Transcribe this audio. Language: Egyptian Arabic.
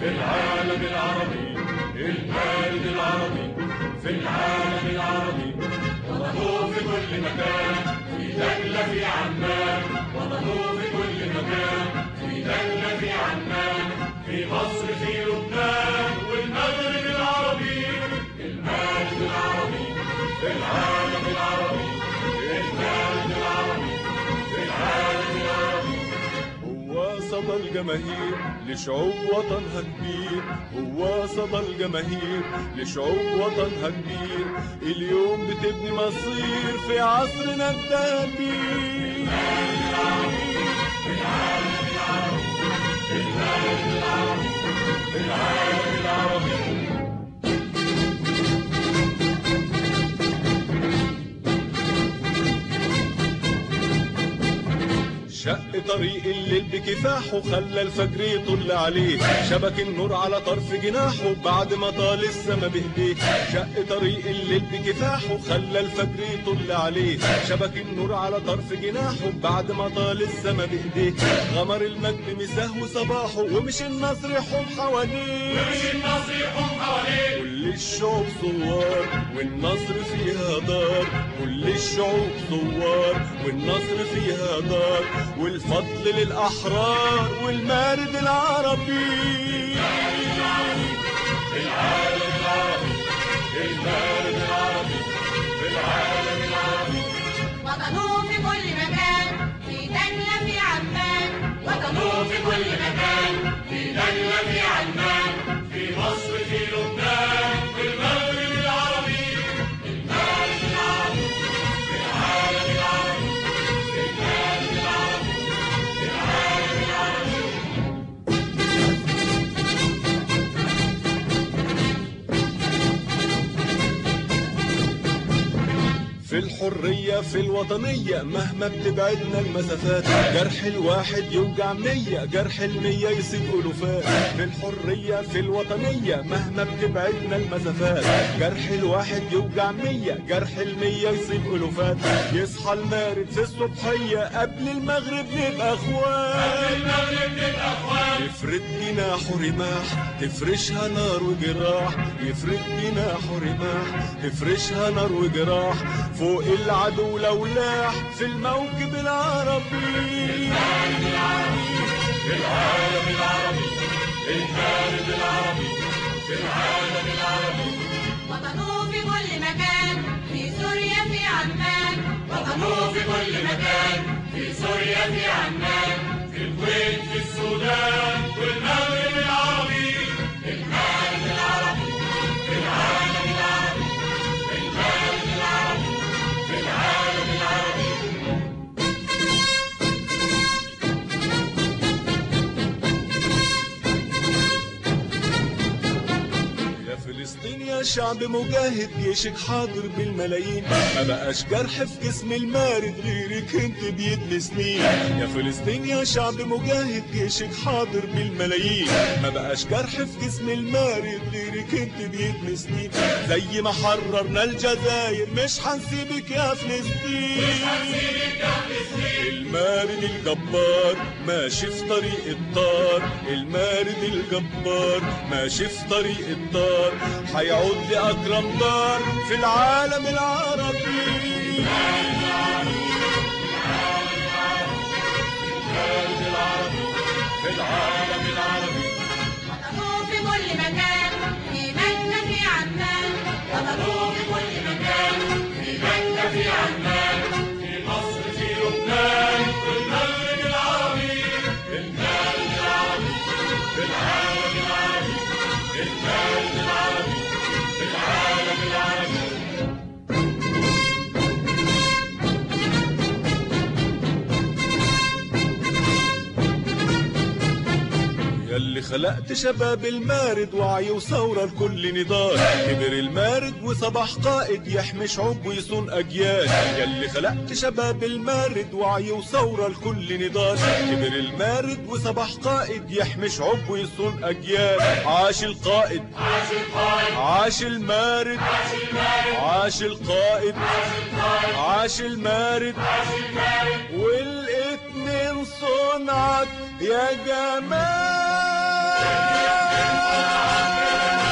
العالم العربي المارد العربي في العالم العربي وضعوه في كل مكان في دجلة في عمان وضعوه في كل مكان في دجلة في عمان في مصر في لبنان والمغرب العربي المارد العربي في العالم العربي المارد العربي في العالم العربي هو صدى الجماهير لشعوب وطنها كبير هو صدى الجماهير لشعوب وطنها كبير اليوم بتبني مصير في عصرنا الذهبي شق طريق الليل بكفاحه خلى الفجر يطل عليه شبك النور على طرف جناحه بعد ما طال السما بايديه شق طريق الليل بكفاحه خلى الفجر يطل عليه شبك النور على طرف جناحه بعد ما طال السما بايديه غمر المجد مساه صباحه ومش النصر يحوم حواليه مش النصر يحوم حواليه كل الشعوب ثوار والنصر فيها دار كل الشعوب ثوار والنصر فيها دار والفضل للأحرار والمارد العربي العالم العربي المارد العربي في العالم العربي وطنوه في كل مكان في دجلة في عمان وطنوه في كل مكان في دجلة في عمان في مصر في لبنان في المغرب العربي المارد العربي في العالم العربي في المارد العربي في العالم العربي في الحرية في الوطنية مهما بتبعدنا المسافات جرح الواحد يوجع مية جرح المية يسيب ألوفات في الحرية في الوطنية مهما بتبعدنا المسافات جرح الواحد يوجع مية جرح المية يسيب ألوفات يصحى المارد في الصبحية قبل المغرب نبقى أخوات المغرب نبقى اخوان يفرد جناحه رماح تفرشها نار وجراح يفرد جناحه رماح تفرشها نار وجراح فوق العدو لو لاح في الموكب العربي المارد العربي في العالم العربي المارد العربي في العالم العربي وطنوه في كل مكان في سوريا في عمان وطنوه في كل مكان في سوريا في عمان في الكويت في السودان والمغرب العربي المارد العربي في العالم العربي المارد العربي في العالم العربي يا فلسطين يا شعب مجاهد جيشك حاضر بالملايين ما بقاش جرح في جسم المارد غيرك انت بيدني سنين يا فلسطين يا شعب مجاهد جيشك حاضر بالملايين ما بقاش جرح في جسم المارد غيرك انت بيدني سنين زي ما حررنا الجزائر مش هنسيبك يا فلسطين المارد الجبار ماشي في طريق الطار المارد الجبار ماشي في طريق الطار هيعود لأكرم دار في العالم العربي المارد العربي في العالم العربي وطنوه في كل مكان في دجلة في عمان وطنوه في كل مكان في مكة في عمان في مصر في لبنان في المغرب العربي المارد العربي في العالم العربي المارد العربي في العالم العربي ياللي خلقت شباب المارد وعي وثورة لكل نضال كبر المارد وصبح قائد يحمي شعوب ويصون أجيال ياللي خلقت شباب المارد وعي وثورة لكل نضال كبر المارد وصبح قائد يحمي شعوب ويصون أجيال عاش القائد عاش القائد عاش المارد عاش المارد عاش القائد عاش القائد عاش المارد عاش المارد والاتنين صنعت يا جمال عمنا